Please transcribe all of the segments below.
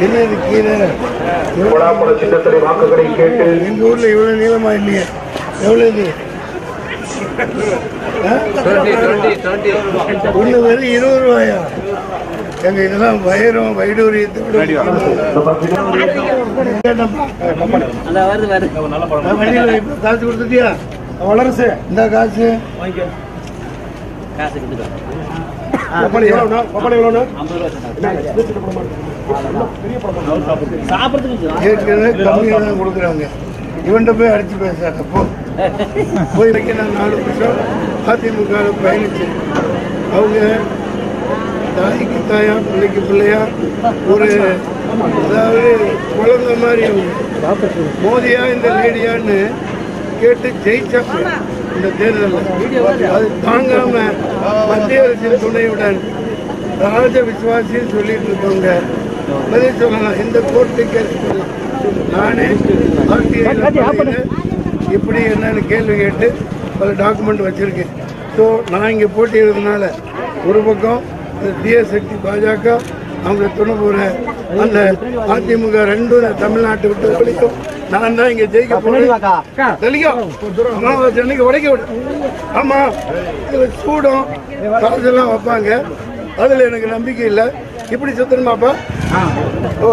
என்ன இது கீரை கொலாப்புற சின்னத்திரை வாக்குகளை கேட்டு எங்க ஊர்ல இவ்வளவு நீளமா இல்லையே எவ்வளவு இது ஆ? ஒண்ணு வெறும் இருபது ரூபாயா எங்க இதெல்லாம் வைரம் வைடூரியத்தை விட கேட்டப்பா. நான் வண்டியில இப்ப காசு கொடுத்துட்டியா வளரசு இந்த காசு பப்பாளி எவ்வளோண்ணா? பப்பாளி எவ்வளோண்ணா? ஏற்கனவே கம்மியாக தான் கொடுக்குறாங்க இவன்கிட்ட போய் அடிச்சு பேசுறாங்க போ போய் வைக்க நான் நாலு வருஷம் அதிமுக பயணிச்சேன் அவங்க தாய்க்கு தாயா பிள்ளைக்கு பிள்ளையா ஒரு அதாவது குழந்தை மாதிரி அவங்க மோதியா இந்த லேடியான்னு கேட்டு ஜெயிச்சாங்க இந்த தேர்தலில் அது தாங்காம மத்திய அரசின் துணையுடன் ராஜ விசுவாசின்னு சொல்லிட்டு இருக்கவங்க பதில் சொல்லலாம் இந்த கோர்ட்டு கேஸ் நானே RTI ல பண்ணல. இப்படி என்னன்னு கேள்வி கேட்டு பல டாக்குமெண்ட் வச்சிருக்கேன் ஸோ நான் இங்கே போட்டியிடுறதுனால ஒரு பக்கம் இந்த தீய சக்தி பாஜக அவங்க துணை போற அந்த அதிமுக ரெண்டும் இந்த தமிழ்நாட்டை விட்டு ஒழிக்கும் நான் தான் இங்க ஜெயிக்க போறேன் தெளிக்கும் அமாவாசை அன்னைக்கு உடைக்க விடு ஆமா இதுல சூடம் காசெல்லாம் வைப்பாங்க அதுல எனக்கு நம்பிக்கை இல்லை இப்படி சுத்தணுமாப்பா ஓ.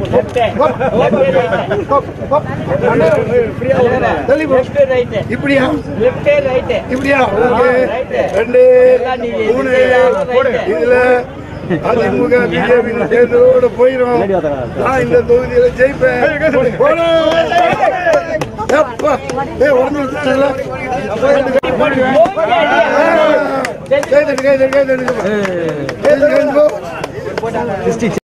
தள்ளி போ. இப்படியா இப்படியா ஓகே ரெண்டு மூணு இதுல அதிமுக பிஜேபி சேர்ந்ததோட போயிடும் நான் இந்த தொகுதியில ஜெயிப்பேன் போறோம். எப்பா. ஏய், உடனே விட்டுட்டாங்களா? கை தட்டு, கை தட்டு, கை தட்டு. கை தட்டு, கை தட்டு.